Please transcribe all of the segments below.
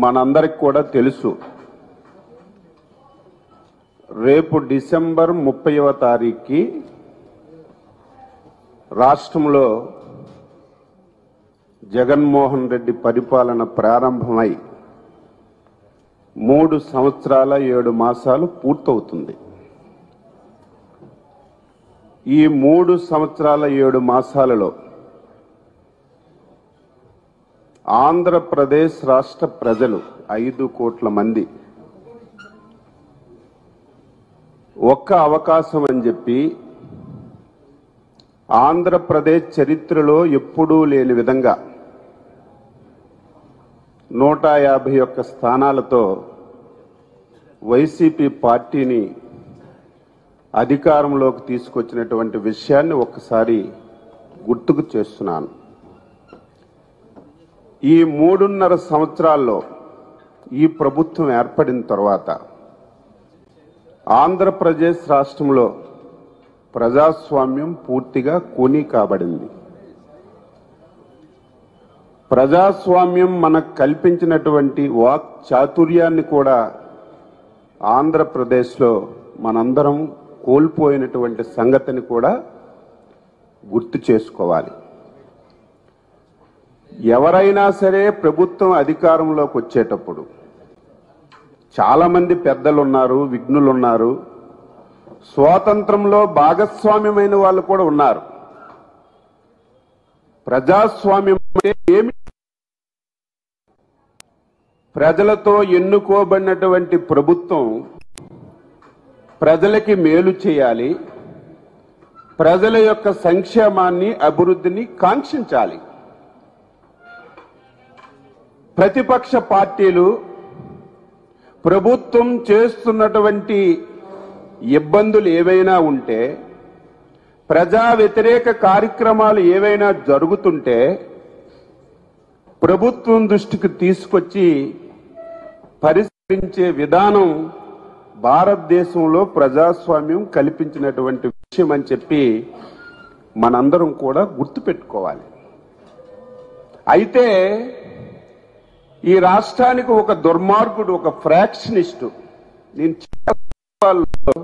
మనందరికి కూడా తెలుసు రేపు డిసెంబర్ ముప్పైవ తారీఖుకి రాష్ట్రంలో జగన్మోహన్ రెడ్డి పరిపాలన ప్రారంభమై మూడు సంవత్సరాల ఏడు మాసాలు పూర్తవుతుంది ఈ మూడు సంవత్సరాల ఏడు మాసాలలో ఆంధ్రప్రదేశ్ రాష్ట్ర ప్రజలు ఐదు కోట్ల మంది ఒక్క అవకాశం అని చెప్పి ఆంధ్రప్రదేశ్ చరిత్రలో ఎప్పుడూ లేని విధంగా నూట యాభై ఒక్క స్థానాలతో వైసీపీ పార్టీని అధికారంలోకి తీసుకొచ్చినటువంటి విషయాన్ని ఒక్కసారి గుర్తుకు చేస్తున్నాను ఈ మూడున్నర సంవత్సరాల్లో ఈ ప్రభుత్వం ఏర్పడిన తర్వాత ఆంధ్రప్రదేశ్ రాష్ట్రంలో ప్రజాస్వామ్యం పూర్తిగా కూనీ కాబడింది ప్రజాస్వామ్యం మనకు కల్పించినటువంటి వాక్ చాతుర్యాన్ని కూడా ఆంధ్రప్రదేశ్లో మనందరం కోల్పోయినటువంటి సంగతిని కూడా గుర్తు చేసుకోవాలి ఎవరైనా సరే ప్రభుత్వం అధికారంలోకి వచ్చేటప్పుడు చాలా మంది పెద్దలు ఉన్నారు విఘ్నులు ఉన్నారు స్వాతంత్రంలో భాగస్వామ్యమైన వాళ్ళు కూడా ఉన్నారు ప్రజాస్వామ్యం అంటే ఏమి ప్రజలతో ఎన్నుకోబడినటువంటి ప్రభుత్వం ప్రజలకి మేలు చేయాలి ప్రజల యొక్క సంక్షేమాన్ని అభివృద్ధిని కాంక్షించాలి ప్రతిపక్ష పార్టీలు ప్రభుత్వం చేస్తున్నటువంటి ఇబ్బందులు ఏవైనా ఉంటే ప్రజా వ్యతిరేక కార్యక్రమాలు ఏవైనా జరుగుతుంటే ప్రభుత్వం దృష్టికి తీసుకొచ్చి పరిష్కరించే విధానం భారతదేశంలో ప్రజాస్వామ్యం కల్పించినటువంటి విషయం అని చెప్పి మనందరం కూడా గుర్తుపెట్టుకోవాలి అయితే ఈ రాష్ట్రానికి ఒక దుర్మార్గుడు ఒక ఫ్రాక్షనిస్టు నేను చాలా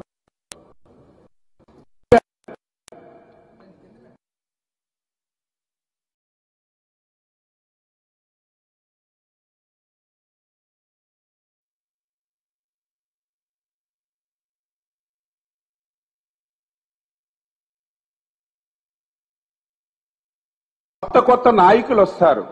కొత్త కొత్త నాయకులు వస్తారు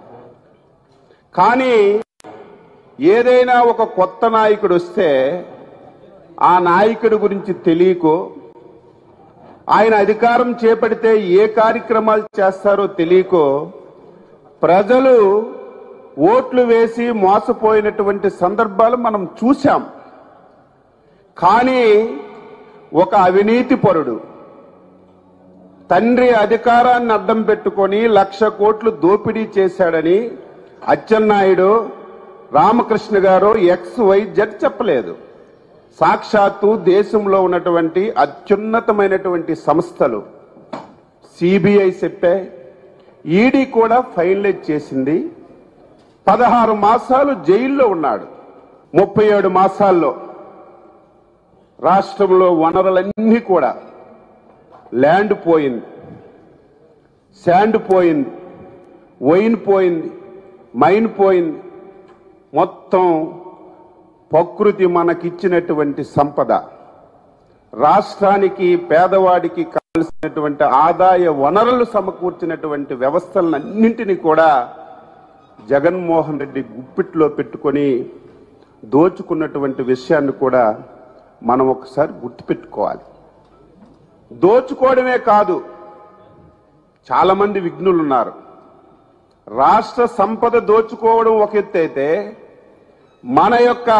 కానీ ఏదైనా ఒక కొత్త నాయకుడు వస్తే ఆ నాయకుడి గురించి తెలియకో ఆయన అధికారం చేపడితే ఏ కార్యక్రమాలు చేస్తారో తెలియకో ప్రజలు ఓట్లు వేసి మోసపోయినటువంటి సందర్భాలు మనం చూశాం కానీ ఒక అవినీతి పరుడు తండ్రి అధికారాన్ని అడ్డం పెట్టుకొని లక్ష కోట్లు దోపిడీ చేశాడని అచ్చెన్నాయుడు రామకృష్ణ గారు ఎక్స్ వై జెడ్ చెప్పలేదు సాక్షాత్తు దేశంలో ఉన్నటువంటి అత్యున్నతమైనటువంటి సంస్థలు సిబిఐ చెప్పే ఈడీ కూడా ఫైనలైజ్ చేసింది పదహారు మాసాలు జైల్లో ఉన్నాడు ముప్పై ఏడు మాసాల్లో రాష్ట్రంలో వనరులన్నీ కూడా ల్యాండ్ పోయింది శాండ్ పోయింది వైన్ పోయింది మైన్ పోయింది మొత్తం ప్రకృతి మనకిచ్చినటువంటి సంపద రాష్ట్రానికి పేదవాడికి కావలసినటువంటి ఆదాయ వనరులు సమకూర్చినటువంటి వ్యవస్థలన్నింటినీ కూడా జగన్మోహన్ రెడ్డి గుప్పిట్లో పెట్టుకొని దోచుకున్నటువంటి విషయాన్ని కూడా మనం ఒకసారి గుర్తుపెట్టుకోవాలి దోచుకోవడమే కాదు చాలా మంది విఘ్నులు ఉన్నారు రాష్ట్ర సంపద దోచుకోవడం ఒక ఎత్తు అయితే మన యొక్క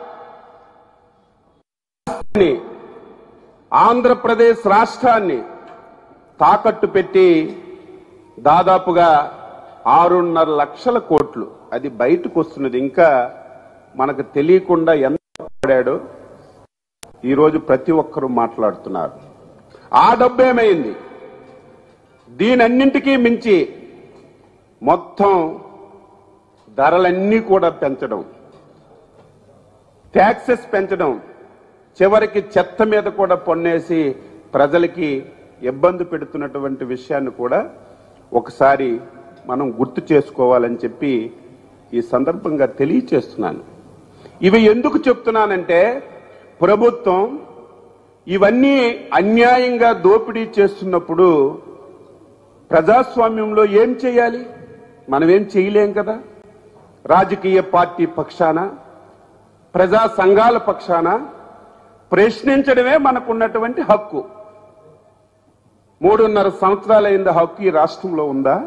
రాష్ట్రాన్ని, ఆంధ్రప్రదేశ్ రాష్ట్రాన్ని తాకట్టు పెట్టి దాదాపుగా ఆరున్నర లక్షల కోట్లు అది బయటకు వస్తున్నది ఇంకా మనకు తెలియకుండా ఎంత పడాడో ఈరోజు ప్రతి ఒక్కరూ మాట్లాడుతున్నారు ఆ డబ్బు ఏమైంది దీనన్నింటికీ మించి మొత్తం ధరలన్నీ కూడా పెంచడం ట్యాక్సెస్ పెంచడం చివరికి చెత్త మీద కూడా పన్నేసి ప్రజలకి ఇబ్బంది పెడుతున్నటువంటి విషయాన్ని కూడా ఒకసారి మనం గుర్తు చేసుకోవాలని చెప్పి ఈ సందర్భంగా తెలియచేస్తున్నాను ఇవి ఎందుకు చెప్తున్నానంటే ప్రభుత్వం ఇవన్నీ అన్యాయంగా దోపిడీ చేస్తున్నప్పుడు ప్రజాస్వామ్యంలో ఏం చేయాలి మనం ఏం చేయలేం కదా రాజకీయ పార్టీ పక్షాన ప్రజా సంఘాల పక్షాన ప్రశ్నించడమే మనకున్నటువంటి హక్కు మూడున్నర సంవత్సరాలైంది హక్కు ఈ రాష్ట్రంలో ఉందా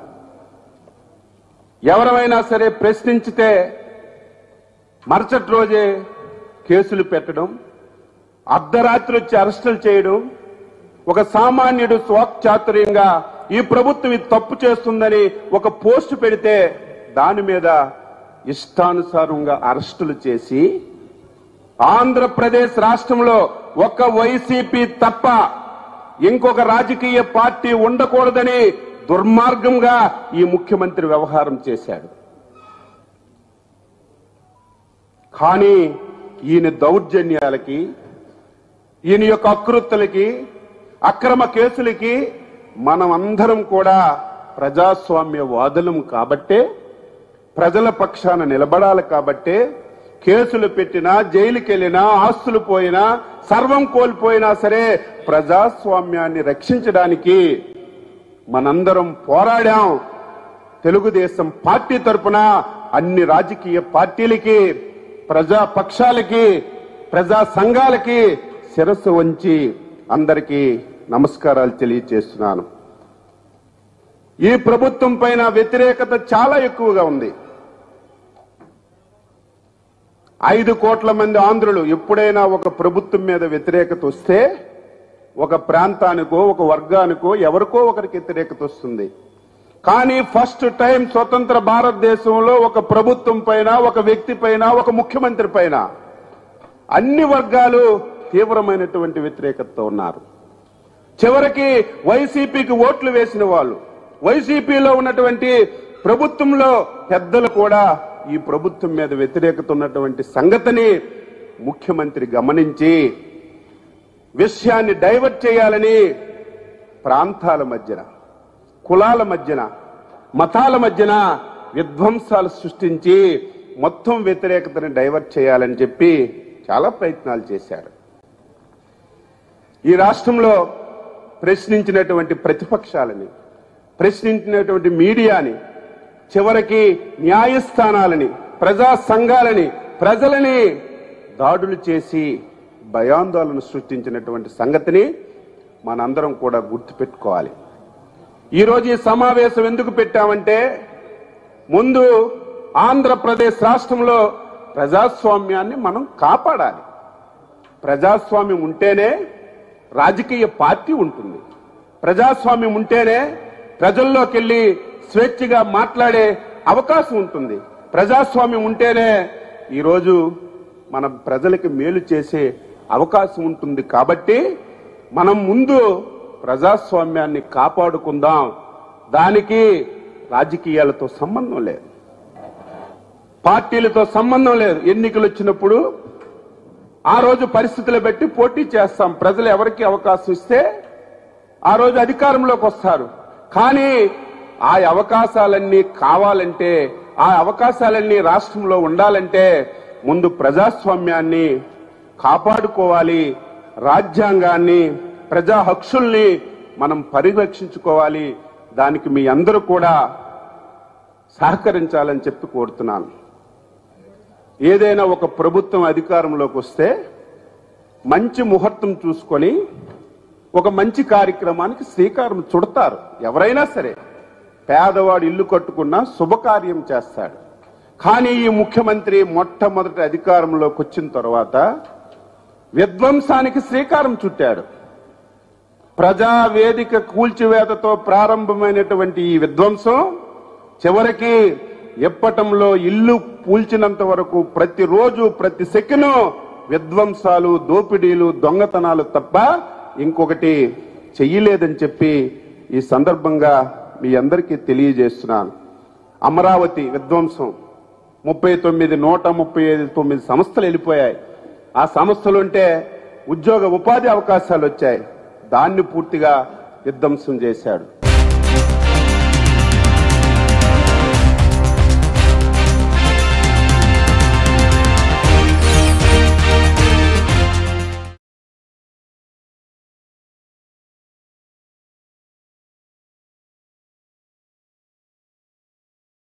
ఎవరైనా సరే ప్రశ్నించితే మరుసటి రోజే కేసులు పెట్టడం అర్ధరాత్రి వచ్చి అరెస్టులు చేయడం ఒక సామాన్యుడు స్వాచ్చాతుర్యంగా ఈ ప్రభుత్వం ఇది తప్పు చేస్తుందని ఒక పోస్టు పెడితే దాని మీద ఇష్టానుసారంగా అరెస్టులు చేసి ఆంధ్రప్రదేశ్ రాష్ట్రంలో ఒక్క వైసీపీ తప్ప ఇంకొక రాజకీయ పార్టీ ఉండకూడదని దుర్మార్గంగా ఈ ముఖ్యమంత్రి వ్యవహారం చేశాడు కానీ ఈయన దౌర్జన్యాలకి ఈయన యొక్క అకృత్తులకి అక్రమ కేసులకి మనం అందరం కూడా ప్రజాస్వామ్య వాదులం కాబట్టే ప్రజల పక్షాన నిలబడాలి కాబట్టే కేసులు పెట్టినా జైలుకి వెళ్ళినా ఆస్తులు పోయినా సర్వం కోల్పోయినా సరే ప్రజాస్వామ్యాన్ని రక్షించడానికి మనందరం పోరాడాం తెలుగుదేశం పార్టీ తరపున అన్ని రాజకీయ పార్టీలకి ప్రజా పక్షాలకి ప్రజా సంఘాలకి శిరస్సు వంచి అందరికీ నమస్కారాలు తెలియజేస్తున్నాను ఈ ప్రభుత్వం పైన వ్యతిరేకత చాలా ఎక్కువగా ఉంది ఐదు కోట్ల మంది ఆంధ్రులు ఎప్పుడైనా ఒక ప్రభుత్వం మీద వ్యతిరేకత వస్తే ఒక ప్రాంతానికో ఒక వర్గానికో ఎవరికో ఒకరికి వ్యతిరేకత వస్తుంది కానీ ఫస్ట్ టైం స్వతంత్ర భారతదేశంలో ఒక ప్రభుత్వం పైన ఒక వ్యక్తి పైన ఒక ముఖ్యమంత్రి పైన అన్ని వర్గాలు తీవ్రమైనటువంటి వ్యతిరేకతతో ఉన్నారు చివరికి వైసీపీకి ఓట్లు వేసిన వాళ్ళు వైసీపీలో ఉన్నటువంటి ప్రభుత్వంలో పెద్దలు కూడా ఈ ప్రభుత్వం మీద వ్యతిరేకత ఉన్నటువంటి సంగతిని ముఖ్యమంత్రి గమనించి విషయాన్ని డైవర్ట్ చేయాలని ప్రాంతాల మధ్యన కులాల మధ్యన మతాల మధ్యన విధ్వంసాలు సృష్టించి మొత్తం వ్యతిరేకతని డైవర్ట్ చేయాలని చెప్పి చాలా ప్రయత్నాలు చేశారు ఈ రాష్ట్రంలో ప్రశ్నించినటువంటి ప్రతిపక్షాలని ప్రశ్నించినటువంటి మీడియాని చివరికి న్యాయస్థానాలని ప్రజా సంఘాలని ప్రజలని దాడులు చేసి భయాందోళన సృష్టించినటువంటి సంగతిని మనందరం కూడా గుర్తుపెట్టుకోవాలి ఈరోజు ఈ సమావేశం ఎందుకు పెట్టామంటే ముందు ఆంధ్రప్రదేశ్ రాష్ట్రంలో ప్రజాస్వామ్యాన్ని మనం కాపాడాలి ప్రజాస్వామ్యం ఉంటేనే రాజకీయ పార్టీ ఉంటుంది ప్రజాస్వామ్యం ఉంటేనే ప్రజల్లోకి వెళ్ళి స్వేచ్ఛగా మాట్లాడే అవకాశం ఉంటుంది ప్రజాస్వామ్యం ఉంటేనే ఈరోజు మన ప్రజలకి మేలు చేసే అవకాశం ఉంటుంది కాబట్టి మనం ముందు ప్రజాస్వామ్యాన్ని కాపాడుకుందాం దానికి రాజకీయాలతో సంబంధం లేదు పార్టీలతో సంబంధం లేదు ఎన్నికలు వచ్చినప్పుడు ఆ రోజు పరిస్థితులు బట్టి పోటీ చేస్తాం ప్రజలు ఎవరికి అవకాశం ఇస్తే ఆ రోజు అధికారంలోకి వస్తారు కానీ ఆ అవకాశాలన్నీ కావాలంటే ఆ అవకాశాలన్నీ రాష్ట్రంలో ఉండాలంటే ముందు ప్రజాస్వామ్యాన్ని కాపాడుకోవాలి రాజ్యాంగాన్ని ప్రజా హక్కుల్ని మనం పరిరక్షించుకోవాలి దానికి మీ అందరూ కూడా సహకరించాలని చెప్పి కోరుతున్నాను ఏదైనా ఒక ప్రభుత్వం అధికారంలోకి వస్తే మంచి ముహూర్తం చూసుకొని ఒక మంచి కార్యక్రమానికి శ్రీకారం చుడతారు ఎవరైనా సరే పేదవాడు ఇల్లు కట్టుకున్నా శుభకార్యం చేస్తాడు కానీ ఈ ముఖ్యమంత్రి మొట్టమొదటి అధికారంలోకి వచ్చిన తర్వాత విధ్వంసానికి శ్రీకారం చుట్టాడు ప్రజా వేదిక కూల్చివేతతో ప్రారంభమైనటువంటి ఈ విధ్వంసం చివరికి ఎప్పటంలో ఇల్లు కూల్చినంత వరకు ప్రతిరోజు ప్రతి సెకను విధ్వంసాలు దోపిడీలు దొంగతనాలు తప్ప ఇంకొకటి చెయ్యలేదని చెప్పి ఈ సందర్భంగా మీ అందరికీ తెలియజేస్తున్నాను అమరావతి విధ్వంసం ముప్పై తొమ్మిది నూట ముప్పై ఐదు తొమ్మిది సంస్థలు వెళ్ళిపోయాయి ఆ సంస్థలు ఉంటే ఉద్యోగ ఉపాధి అవకాశాలు వచ్చాయి దాన్ని పూర్తిగా విధ్వంసం చేశాడు